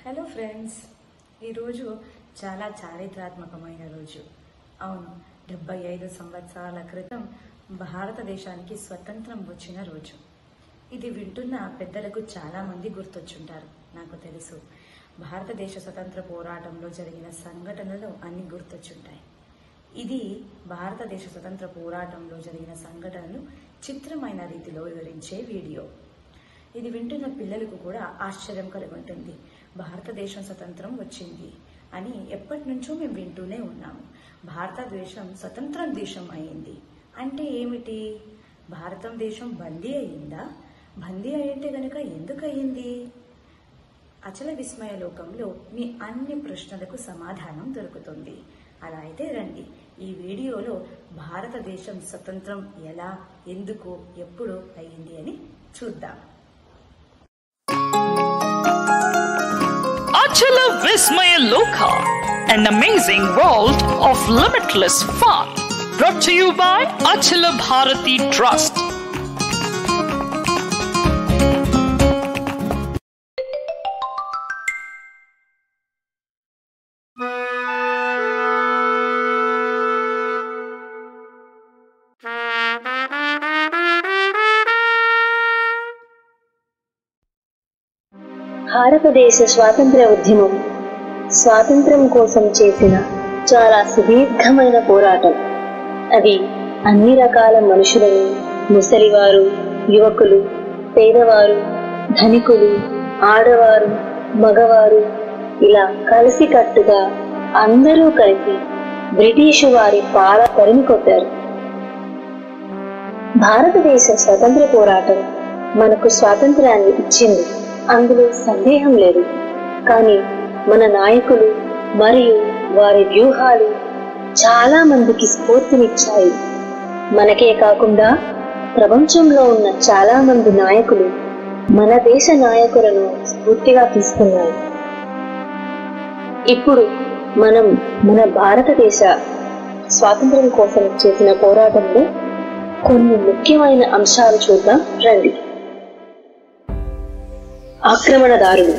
Hello friends ఈరోజు చాలా చారిత్రాత్మకమైన రోజు అవును డెబ్బై ఐదు సంవత్సరాల క్రితం భారతదేశానికి స్వతంత్రం వచ్చిన రోజు ఇది వింటున్న పెద్దలకు చాలా మంది గుర్తొచ్చుంటారు నాకు తెలుసు భారతదేశ స్వతంత్ర పోరాటంలో జరిగిన సంఘటనలు అన్ని గుర్తొచ్చుంటాయి ఇది భారతదేశ స్వతంత్ర పోరాటంలో జరిగిన సంఘటనలు చిత్రమైన రీతిలో వివరించే వీడియో ఇది వింటున్న పిల్లలకు కూడా ఆశ్చర్యం కలుగుంటుంది భారతదేశం స్వతంత్రం వచ్చింది అని ఎప్పటి నుంచో మేము వింటూనే ఉన్నాము భారతదేశం స్వతంత్ర దేశం అయింది అంటే ఏమిటి భారతం దేశం బందీ అయిందా బందీ అయ్యంటే గనుక ఎందుకు అయ్యింది అచల విస్మయ లోకంలో మీ అన్ని ప్రశ్నలకు సమాధానం దొరుకుతుంది అలా అయితే రండి ఈ వీడియోలో భారతదేశం స్వతంత్రం ఎలా ఎందుకు ఎప్పుడు అయ్యింది అని చూద్దాం Achala Vismaya Loka, an amazing world of limitless fun. Brought to you by Achala Bharati Trust. భారతదేశ స్వాతంత్ర్య ఉద్యమం స్వాతంత్ర్యం కోసం చేసిన చాలా సుదీర్ఘమైన పోరాటం అది అన్ని రకాల మనుషులను ముసలివారు యువకులు పేదవారు ధనికులు ఆడవారు మగవారు ఇలా కలిసికట్టుగా అందరూ కలిసి బ్రిటిషు వారి పాల తరిమి కొట్టారు భారతదేశ స్వతంత్ర పోరాటం మనకు స్వాతంత్ర్యాన్ని ఇచ్చింది అందులో సందేహం లేదు కానీ మన నాయకులు మరియు వారి వ్యూహాలు చాలా మందికి స్ఫూర్తినిచ్చాయి మనకే కాకుండా ప్రపంచంలో ఉన్న చాలా మంది నాయకులు మన దేశ నాయకులను స్ఫూర్తిగా తీసుకున్నారు ఇప్పుడు మనం మన భారతదేశ స్వాతంత్ర్యం కోసం చేసిన పోరాటంలో కొన్ని ముఖ్యమైన అంశాలు చూద్దాం రండి ఆక్రమణదారులు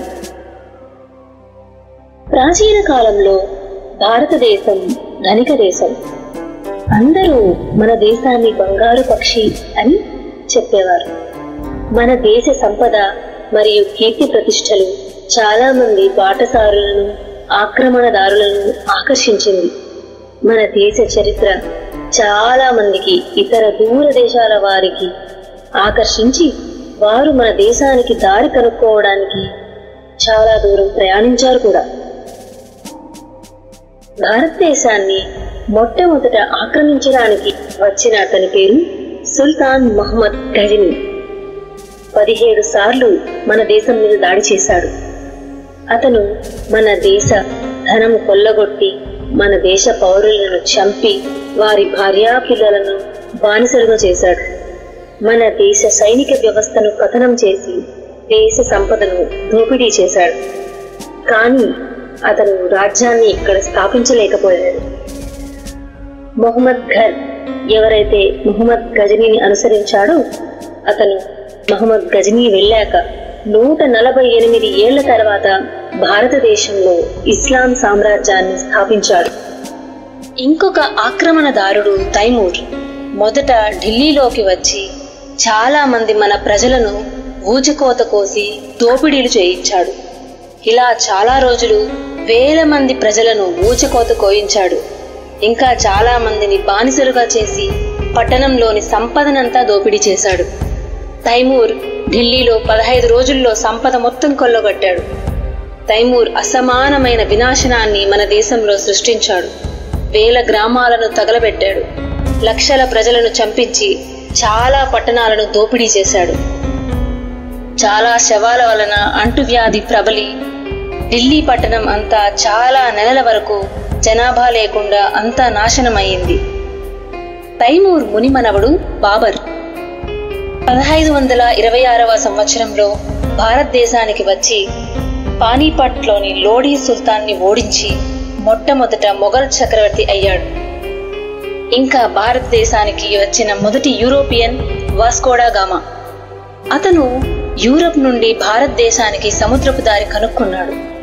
ప్రాచీన కాలంలో భారతదేశం ధనిక దేశం అందరూ మన దేశాన్ని బంగారు పక్షి అని చెప్పేవారు మన దేశ సంపద మరియు కీర్తి ప్రతిష్టలు చాలా మంది బాటసారులను ఆక్రమణదారులను ఆకర్షించింది మన దేశ చరిత్ర చాలా మందికి ఇతర దూర దేశాల వారికి ఆకర్షించి వారు మన దేశానికి దారి కనుక్కోవడానికి చాలా దూరం ప్రయాణించారు కూడా భారతదేశాన్ని మొట్టమొదట ఆక్రమించడానికి వచ్చిన అతని పేరు సుల్తాన్ మహమ్మద్ గజని పదిహేడు సార్లు మన దేశం మీద దాడి చేశాడు అతను మన దేశ ధనం కొల్లగొట్టి మన దేశ పౌరులను చంపి వారి భార్యా పిల్లలను బానిసలుగా చేశాడు మన దేశ సైనిక వ్యవస్థను పతనం చేసి దేశ సంపదను దోపిడీ చేశాడు కానీ అతను రాజ్యాన్ని ఇక్కడ స్థాపించలేకపోయాడు మొహమ్మద్ ఘర్ ఎవరైతే మొహమ్మద్ గజనీని అనుసరించాడో అతను మహమ్మద్ గజనీ వెళ్ళాక నూట నలభై ఎనిమిది ఏళ్ల తర్వాత భారతదేశంలో ఇస్లాం సామ్రాజ్యాన్ని స్థాపించాడు ఇంకొక ఆక్రమణదారుడు తైమూర్ మొదట ఢిల్లీలోకి వచ్చి చాలా మంది మన ప్రజలను ఊచకోత కోసి దోపిడీలు చేయించాడు ఇలా చాలా రోజులు వేల మంది ప్రజలను ఊచకోత కోయించాడు ఇంకా చాలా మందిని బానిసలుగా చేసి పట్టణంలోని సంపదనంతా దోపిడీ చేశాడు తైమూర్ ఢిల్లీలో పదహైదు రోజుల్లో సంపద మొత్తం కొల్లగొట్టాడు తైమూర్ అసమానమైన వినాశనాన్ని మన దేశంలో సృష్టించాడు వేల గ్రామాలను తగలబెట్టాడు లక్షల ప్రజలను చంపించి చాలా పట్టణాలను దోపిడీ చేశాడు చాలా శవాల వలన అంటువ్యాధి ప్రబలి ఢిల్లీ పట్టణం అంతా చాలా నెలల వరకు జనాభా లేకుండా అంతా నాశనమయ్యింది తైమూర్ మునిమనవడు బాబర్ పదహైదు వందల ఇరవై ఆరవ సంవత్సరంలో భారతదేశానికి వచ్చి పానీపట్లోని లోడీ సుల్తాన్ని ఓడించి మొట్టమొదట మొఘల్ చక్రవర్తి అయ్యాడు ఇంకా భారతదేశానికి వచ్చిన మొదటి యూరోపియన్ వాస్కోడా గామా అతను యూరప్ నుండి భారతదేశానికి సముద్రపు దారి కనుక్కున్నాడు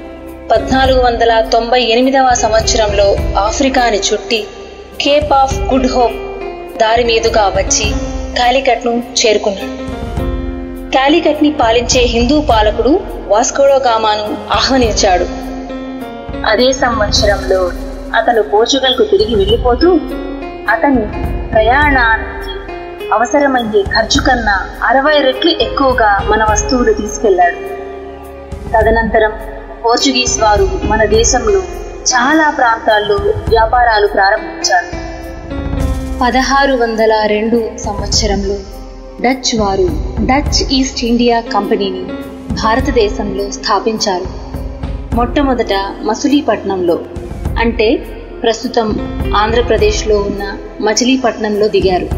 పద్నాలుగు వందల తొంభై ఎనిమిదవ సంవత్సరంలో ఆఫ్రికాని చుట్టి కేప్ ఆఫ్ గుడ్ హోప్ దారి మీదుగా వచ్చి కాలికట్ను చేరుకున్నాడు కాలికట్ని పాలించే హిందూ పాలకుడు వాస్కోడోగామాను ఆహ్వానించాడు అదే సంవత్సరంలో అతను పోర్చుగల్కు తిరిగి వెళ్ళిపోతూ అతని ప్రయాణానికి అవసరమయ్యే ఖర్చు కన్నా అరవై రెట్లు ఎక్కువగా మన వస్తువులు తీసుకెళ్లాడు తదనంతరం పోర్చుగీస్ వారు మన దేశంలో చాలా ప్రాంతాల్లో వ్యాపారాలు ప్రారంభించారు పదహారు వందల రెండు సంవత్సరంలో డచ్ వారు డచ్ ఈస్ట్ ఇండియా కంపెనీని భారతదేశంలో స్థాపించారు మొట్టమొదట మచిలీపట్నంలో అంటే ప్రస్తుతం ఆంధ్రప్రదేశ్లో ఉన్న మచిలీపట్నంలో దిగారు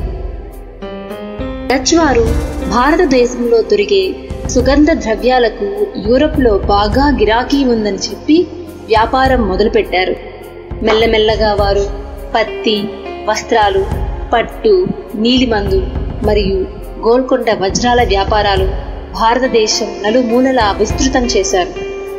డచ్ వారు భారతదేశంలో దొరికే సుగంధ ద్రవ్యాలకు యూరప్లో బాగా గిరాకీ ఉందని చెప్పి వ్యాపారం మొదలుపెట్టారు మెల్లమెల్లగా వారు పత్తి వస్త్రాలు పట్టు నీలిమందు మరియు గోల్కొండ వజ్రాల వ్యాపారాలు భారతదేశం నలుమూలలా విస్తృతం చేశారు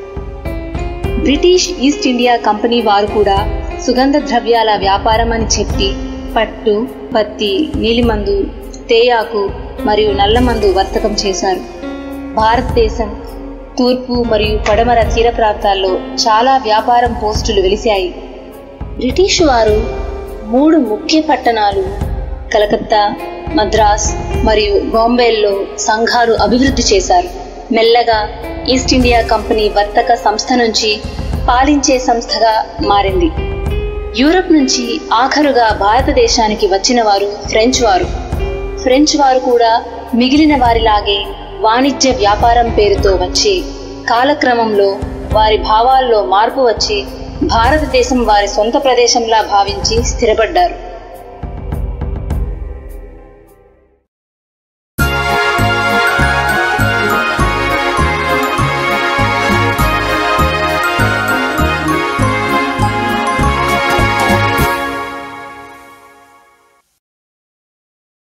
బ్రిటిష్ ఈస్ట్ ఇండియా కంపెనీ వారు కూడా సుగంధ ద్రవ్యాల వ్యాపారం అని చెప్పి పట్టు పత్తి నీలిమందు తేయాకు మరియు నల్లమందు వర్తకం చేశారు భారతదేశం తూర్పు మరియు పడమర తీర ప్రాంతాల్లో చాలా వ్యాపారం పోస్టులు వెలిశాయి బ్రిటిష్ వారు మూడు ముఖ్య పట్టణాలు కలకత్తా మద్రాస్ మరియు బాంబేల్లో సంఘాలు అభివృద్ధి చేశారు మెల్లగా ఈస్ట్ ఇండియా కంపెనీ వర్తక సంస్థ నుంచి పాలించే సంస్థగా మారింది యూరప్ నుంచి ఆఖరుగా భారతదేశానికి వచ్చిన వారు ఫ్రెంచ్ వారు ఫ్రెంచ్ వారు కూడా మిగిలిన వారిలాగే వాణిజ్య వ్యాపారం పేరుతో వచ్చి కాలక్రమంలో వారి భావాల్లో మార్పు వచ్చి భారతదేశం వారి సొంత ప్రదేశంలా భావించి స్థిరపడ్డారు